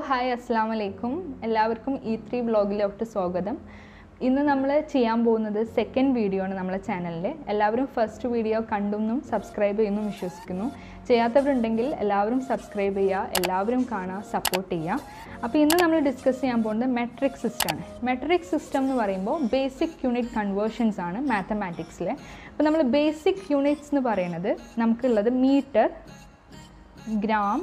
hi അസ്സാം വലൈക്കും എല്ലാവർക്കും ഇ ത്രീ ബ്ലോഗിലോട്ട് സ്വാഗതം ഇന്ന് നമ്മൾ ചെയ്യാൻ പോകുന്നത് സെക്കൻഡ് വീഡിയോ ആണ് നമ്മളെ ചാനലിൽ എല്ലാവരും ഫസ്റ്റ് വീഡിയോ കണ്ടെന്നും സബ്സ്ക്രൈബ് ചെയ്യുന്നു വിശ്വസിക്കുന്നു ചെയ്യാത്തവരുണ്ടെങ്കിൽ എല്ലാവരും സബ്സ്ക്രൈബ് ചെയ്യുക എല്ലാവരും കാണുക സപ്പോർട്ട് ചെയ്യുക അപ്പോൾ ഇന്ന് നമ്മൾ ഡിസ്കസ് ചെയ്യാൻ പോകുന്നത് മെട്രിക് സിസ്റ്റമാണ് മെട്രിക് സിസ്റ്റം എന്ന് പറയുമ്പോൾ ബേസിക് യൂണിറ്റ് കൺവേർഷൻസ് ആണ് മാത്തമാറ്റിക്സിൽ അപ്പോൾ നമ്മൾ ബേസിക് യൂണിറ്റ്സ് എന്ന് പറയുന്നത് നമുക്കുള്ളത് മീറ്റർ ഗ്രാം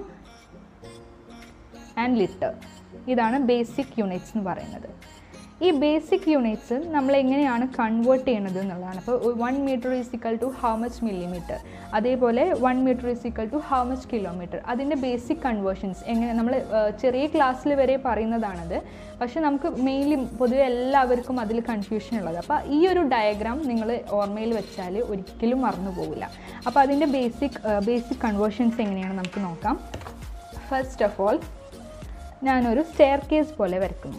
ആൻഡ് ലിറ്റർ ഇതാണ് ബേസിക് യൂണിറ്റ്സ് എന്ന് പറയുന്നത് ഈ ബേസിക് യൂണിറ്റ്സ് നമ്മൾ എങ്ങനെയാണ് കൺവേർട്ട് ചെയ്യുന്നത് എന്നുള്ളതാണ് അപ്പോൾ one metre is equal to how much millimetre അതേപോലെ one metre is equal to how much kilometre അതിൻ്റെ ബേസിക് കൺവേർഷൻസ് എങ്ങനെ നമ്മൾ ചെറിയ ക്ലാസ്സിൽ വരെ പറയുന്നതാണത് പക്ഷെ നമുക്ക് മെയിൻലി പൊതുവെ എല്ലാവർക്കും അതിൽ കൺഫ്യൂഷൻ ഉള്ളത് അപ്പോൾ ഈ ഒരു ഡയഗ്രാം നിങ്ങൾ ഓർമ്മയിൽ വെച്ചാൽ ഒരിക്കലും മറന്നു പോകില്ല അപ്പോൾ അതിൻ്റെ ബേസിക് ബേസിക് കൺവേർഷൻസ് എങ്ങനെയാണ് നമുക്ക് നോക്കാം ഫസ്റ്റ് ഓഫ് ഓൾ ഞാനൊരു സ്റ്റെയർ കേസ് പോലെ വരയ്ക്കുന്നു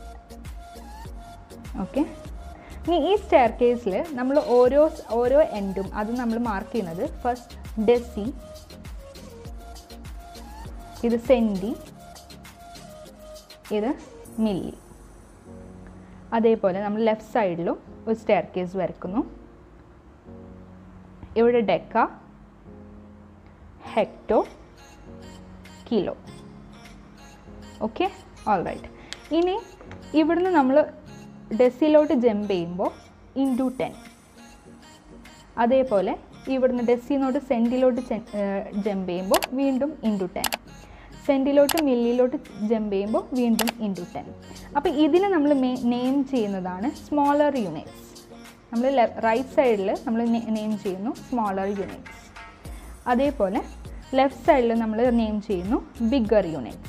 ഓക്കെ ഇനി ഈ സ്റ്റെയർ കേസിൽ നമ്മൾ ഓരോ ഓരോ എൻഡും അത് നമ്മൾ മാർക്ക് ചെയ്യുന്നത് ഫസ്റ്റ് ഡെസി ഇത് സെൻറ്റി ഇത് മില്ലി അതേപോലെ നമ്മൾ ലെഫ്റ്റ് സൈഡിലും ഒരു സ്റ്റെയർ കേസ് വരയ്ക്കുന്നു ഇവിടെ deca hecto kilo okay all right ഇനി ഇവിടുന്ന് നമ്മൾ ഡെസിലോട്ട് ജമ്പ് ചെയ്യുമ്പോൾ ഇൻറ്റു ടെൻ അതേപോലെ ഇവിടുന്ന് ഡെസിനോട്ട് സെൻറ്റിലോട്ട് ജമ്പ് ചെയ്യുമ്പോൾ വീണ്ടും ഇൻറ്റു ടെൻ സെൻറ്റിലോട്ട് മില്ലിലോട്ട് ജമ്പ് ചെയ്യുമ്പോൾ വീണ്ടും ഇൻറ്റു ടെൻ അപ്പോൾ ഇതിന് നമ്മൾ നെയിം ചെയ്യുന്നതാണ് സ്മോളർ യൂണിറ്റ്സ് നമ്മൾ റൈറ്റ് സൈഡിൽ നമ്മൾ നെയിം ചെയ്യുന്നു സ്മോളർ യൂണിറ്റ്സ് അതേപോലെ ലെഫ്റ്റ് സൈഡിൽ നമ്മൾ നെയിം ചെയ്യുന്നു ബിഗ്ഗർ യൂണിറ്റ്സ്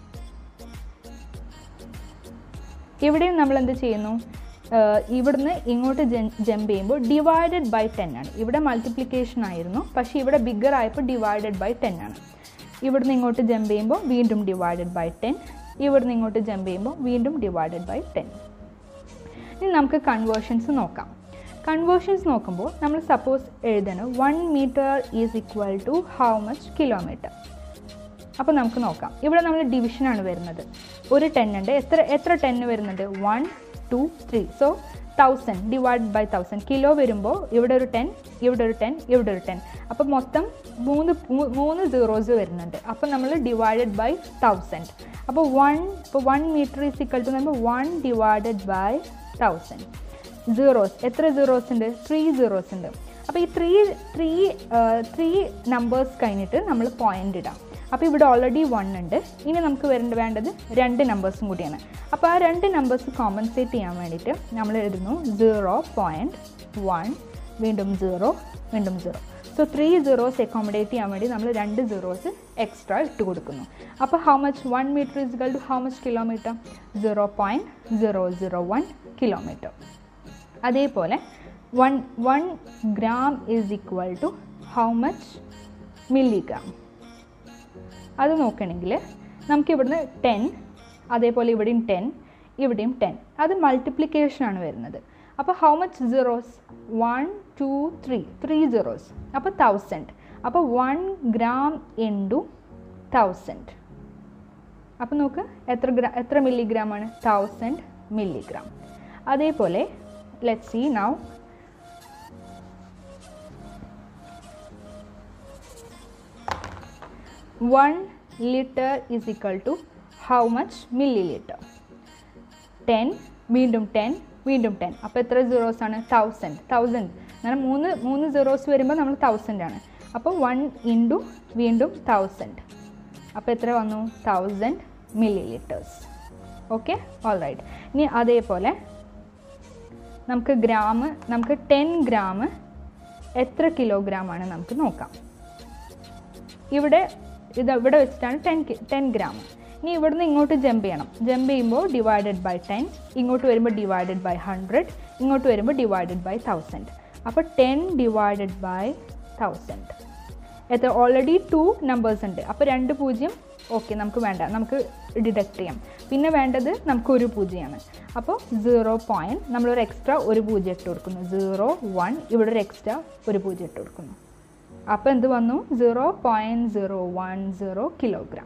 ഇവിടെയും നമ്മൾ എന്ത് ചെയ്യുന്നു ഇവിടുന്ന് ഇങ്ങോട്ട് ജമ്പ് ചെയ്യുമ്പോൾ ഡിവൈഡഡ് ബൈ ടെൻ ആണ് ഇവിടെ മൾട്ടിപ്ലിക്കേഷൻ ആയിരുന്നു പക്ഷേ ഇവിടെ ബിഗ്ഗർ ആയപ്പോൾ ഡിവൈഡഡ് ബൈ ടെൻ ആണ് ഇവിടുന്ന് ഇങ്ങോട്ട് ജമ്പ് ചെയ്യുമ്പോൾ വീണ്ടും ഡിവൈഡഡ് ബൈ ടെൻ ഇവിടുന്ന് ഇങ്ങോട്ട് ജമ്പ് ചെയ്യുമ്പോൾ വീണ്ടും ഡിവൈഡഡ് ബൈ ടെൻ ഇനി നമുക്ക് കൺവേർഷൻസ് നോക്കാം കൺവേർഷൻസ് നോക്കുമ്പോൾ നമ്മൾ സപ്പോസ് എഴുതണം one metre is equal to how much kilometre അപ്പോൾ നമുക്ക് നോക്കാം ഇവിടെ നമ്മൾ ഡിവിഷനാണ് വരുന്നത് ഒരു ടെൻ ഉണ്ട് എത്ര എത്ര ടെന്ന് വരുന്നുണ്ട് one two three so thousand divide by thousand kilo വരുമ്പോൾ ഇവിടെ ഒരു ടെൻ ഇവിടെ ഒരു ടെൻ ഇവിടെ ഒരു ടെൻ അപ്പോൾ മൊത്തം മൂന്ന് മൂന്ന് സീറോസ് വരുന്നുണ്ട് അപ്പോൾ നമ്മൾ ഡിവൈഡഡ് ബൈ തൗസൻഡ് അപ്പോൾ വൺ ഇപ്പോൾ one metre is equal to നമ്മൾ one divided by thousand zeros എത്ര സീറോസ് ഉണ്ട് ത്രീ സീറോസ് ഉണ്ട് അപ്പോൾ ഈ ത്രീ ത്രീ ത്രീ നമ്പേഴ്സ് കഴിഞ്ഞിട്ട് നമ്മൾ പോയിൻ്റ് ഇടാം അപ്പോൾ ഇവിടെ ഓൾറെഡി വൺ ഉണ്ട് ഇനി നമുക്ക് വരേണ്ട വേണ്ടത് രണ്ട് നമ്പേഴ്സും കൂടിയാണ് അപ്പോൾ ആ രണ്ട് നമ്പേഴ്സ് കോമ്പൻസേറ്റ് ചെയ്യാൻ വേണ്ടിയിട്ട് നമ്മൾ എഴുതുന്നു സീറോ പോയിൻറ്റ് വൺ വീണ്ടും സീറോ വീണ്ടും zero so three zeros accommodate ചെയ്യാൻ വേണ്ടി നമ്മൾ രണ്ട് സീറോസ് എക്സ്ട്രാ ഇട്ട് കൊടുക്കുന്നു അപ്പോൾ how much one metre is equal to how much kilometre zero point zero zero one kilometre അതേപോലെ one one gram is equal to how much milligram അത് നോക്കണമെങ്കിൽ നമുക്ക് ഇവിടുന്ന് ടെൻ അതേപോലെ ഇവിടെയും ടെൻ ഇവിടെയും ടെൻ അത് മൾട്ടിപ്ലിക്കേഷനാണ് വരുന്നത് അപ്പോൾ how much zeros one two three three zeros അപ്പോൾ തൗസൻഡ് അപ്പോൾ വൺ ഗ്രാം ഇൻറ്റു തൗസൻഡ് അപ്പോൾ നോക്ക് എത്ര ഗ്രാ എത്ര മില്ലിഗ്രാം ആണ് തൗസൻഡ് മില്ലിഗ്രാം അതേപോലെ let see now one litre is equal to how much millilitre ten വീണ്ടും ടെൻ വീണ്ടും ടെൻ അപ്പോൾ എത്ര സീറോസ് ആണ് തൗസൻഡ് തൗസൻഡ് അങ്ങനെ മൂന്ന് മൂന്ന് സീറോസ് വരുമ്പോൾ നമ്മൾ തൗസൻഡ് ആണ് അപ്പോൾ വൺ ഇൻറ്റു വീണ്ടും തൗസൻഡ് അപ്പോൾ എത്ര വന്നു thousand millilitres okay all right ഇനി അതേപോലെ നമുക്ക് ഗ്രാം നമുക്ക് ടെൻ ഗ്രാം എത്ര കിലോഗ്രാം ആണ് നമുക്ക് നോക്കാം ഇവിടെ ഇത് ഇവിടെ വെച്ചിട്ടാണ് ടെൻ ടെൻ ഗ്രാം ഇനി ഇവിടുന്ന് ഇങ്ങോട്ട് ജമ്പ് ചെയ്യണം ജമ്പ് ചെയ്യുമ്പോൾ ഡിവൈഡഡ് ബൈ ടെൻ ഇങ്ങോട്ട് വരുമ്പോൾ ഡിവൈഡഡ് ബൈ ഹൺഡ്രഡ് ഇങ്ങോട്ട് വരുമ്പോൾ ഡിവൈഡഡ് ബൈ തൗസൻഡ് അപ്പോൾ ടെൻ ഡിവൈഡഡ് ബൈ തൗസൻഡ് എത്ര ഓൾറെഡി ടു നമ്പേഴ്സ് ഉണ്ട് അപ്പോൾ രണ്ട് പൂജ്യം ഓക്കെ നമുക്ക് വേണ്ട നമുക്ക് ഡിഡക്റ്റ് ചെയ്യാം പിന്നെ വേണ്ടത് നമുക്ക് ഒരു പൂജ്യമാണ് അപ്പോൾ സീറോ പോയിൻറ്റ് നമ്മളൊരു എക്സ്ട്രാ ഒരു പൂജ്യം ഇട്ട് കൊടുക്കുന്നു സീറോ വൺ ഇവിടെ ഒരു എക്സ്ട്രാ ഒരു പൂജ്യം ഇട്ട് കൊടുക്കുന്നു അപ്പോൾ എന്ത് വന്നു zero point zero one zero kilogram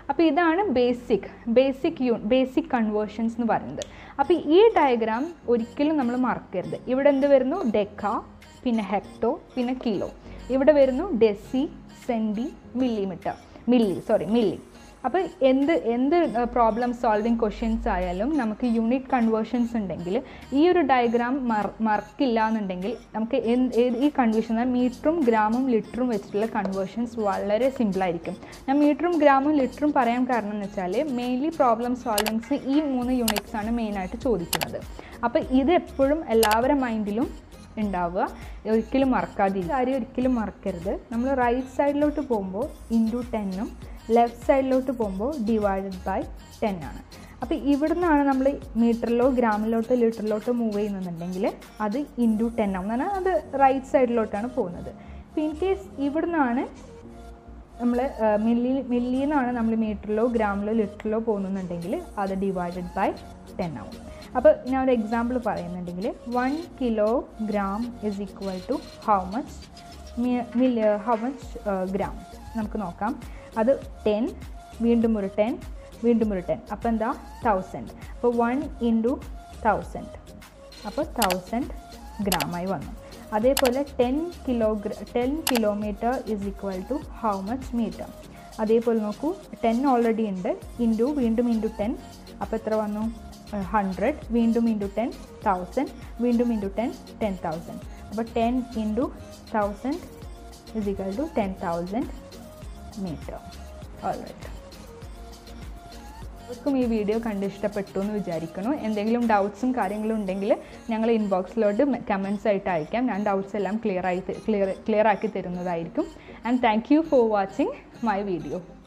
അപ്പോൾ ഇതാണ് basic basic you basic conversions എന്ന് പറയുന്നത് അപ്പോൾ ഈ ഡയഗ്രാം ഒരിക്കലും നമ്മൾ മറക്കരുത് ഇവിടെ എന്ത് വരുന്നു ഡെക്ക പിന്നെ ഹെക്ടോ പിന്നെ കിലോ ഇവിടെ വരുന്നു deci centi millimetre milli sorry milli അപ്പോൾ എന്ത് എന്ത് പ്രോബ്ലം സോൾവിങ് ക്വസ്റ്റ്യൻസ് ആയാലും നമുക്ക് യൂണിറ്റ് കൺവേർഷൻസ് ഉണ്ടെങ്കിൽ ഈ ഒരു ഡയഗ്രാം മർ മറക്കില്ല എന്നുണ്ടെങ്കിൽ നമുക്ക് എന്ത് ഏത് ഈ കൺവേർഷൻ മീറ്ററും ഗ്രാമും ലിറ്ററും വെച്ചിട്ടുള്ള കൺവേർഷൻസ് വളരെ സിമ്പിളായിരിക്കും ഞാൻ മീറ്ററും ഗ്രാമും ലിറ്ററും പറയാൻ കാരണം എന്ന് വെച്ചാൽ മെയിൻലി പ്രോബ്ലം സോൾവിങ്സിന് ഈ മൂന്ന് യൂണിറ്റ്സ് ആണ് മെയിനായിട്ട് ചോദിക്കുന്നത് അപ്പോൾ ഇത് എപ്പോഴും എല്ലാവരുടെ മൈൻഡിലും ഉണ്ടാവുക ഒരിക്കലും മറക്കാതെ കാര്യം ഒരിക്കലും മറക്കരുത് നമ്മൾ റൈറ്റ് സൈഡിലോട്ട് പോകുമ്പോൾ ഇൻറ്റു ടെന്നും ലെഫ്റ്റ് സൈഡിലോട്ട് പോകുമ്പോൾ ഡിവൈഡഡ് ബൈ ടെൻ ആണ് അപ്പോൾ ഇവിടുന്നാണ് നമ്മൾ മീറ്ററിലോ ഗ്രാമിലോട്ടോ ലിറ്ററിലോട്ടോ മൂവ് ചെയ്യുന്നുണ്ടെങ്കിൽ അത് ഇൻറ്റു ടെൻ ആവും എന്ന് പറഞ്ഞാൽ അത് റൈറ്റ് സൈഡിലോട്ടാണ് പോകുന്നത് അപ്പോൾ ഇൻ കേസ് ഇവിടുന്നാണ് നമ്മൾ മില്ലി മില്ലിന്നാണ് നമ്മൾ മീറ്ററിലോ ഗ്രാമിലോ ലിറ്ററിലോ പോകുന്നുണ്ടെങ്കിൽ അത് ഡിവൈഡഡ് ബൈ ടെൻ ആവും അപ്പോൾ ഞാൻ ഒരു എക്സാമ്പിൾ പറയുന്നുണ്ടെങ്കിൽ one kilo gram is equal to how much milli how much gram നമുക്ക് നോക്കാം അത് ടെൻ വീണ്ടും ഒരു ടെൻ വീണ്ടും ഒരു ടെൻ അപ്പോൾ എന്താ തൗസൻഡ് അപ്പോൾ വൺ ഇൻറ്റു തൗസൻഡ് അപ്പോൾ തൗസൻഡ് ഗ്രാമായി വന്നു അതേപോലെ ten kilogram ten kilometre is equal to how much metre അതേപോലെ നോക്കൂ ടെൻ ഓൾറെഡി ഉണ്ട് ഇൻറ്റു വീണ്ടും ഇൻറ്റു ടെൻ അപ്പോൾ എത്ര വന്നു ഹൺഡ്രഡ് വീണ്ടും ഇൻറ്റു ടെൻ തൗസൻഡ് വീണ്ടും ഇൻറ്റു ടെൻ ടെൻ തൗസൻഡ് അപ്പോൾ ten into thousand is equal to ten thousand metre all എല്ലാവർക്കും ഈ വീഡിയോ കണ്ട് ഇഷ്ടപ്പെട്ടു എന്ന് വിചാരിക്കുന്നു എന്തെങ്കിലും ഡൗട്ട്സും കാര്യങ്ങളും ഉണ്ടെങ്കിൽ ഞങ്ങൾ ഇൻബോക്സിലോട്ട് കമൻസ് ആയിട്ട് അയക്കാം ഞാൻ ഡൗട്ട്സ് എല്ലാം ക്ലിയർ ആയി ക്ലിയർ ക്ലിയർ ആക്കി തരുന്നതായിരിക്കും and thank you for watching my video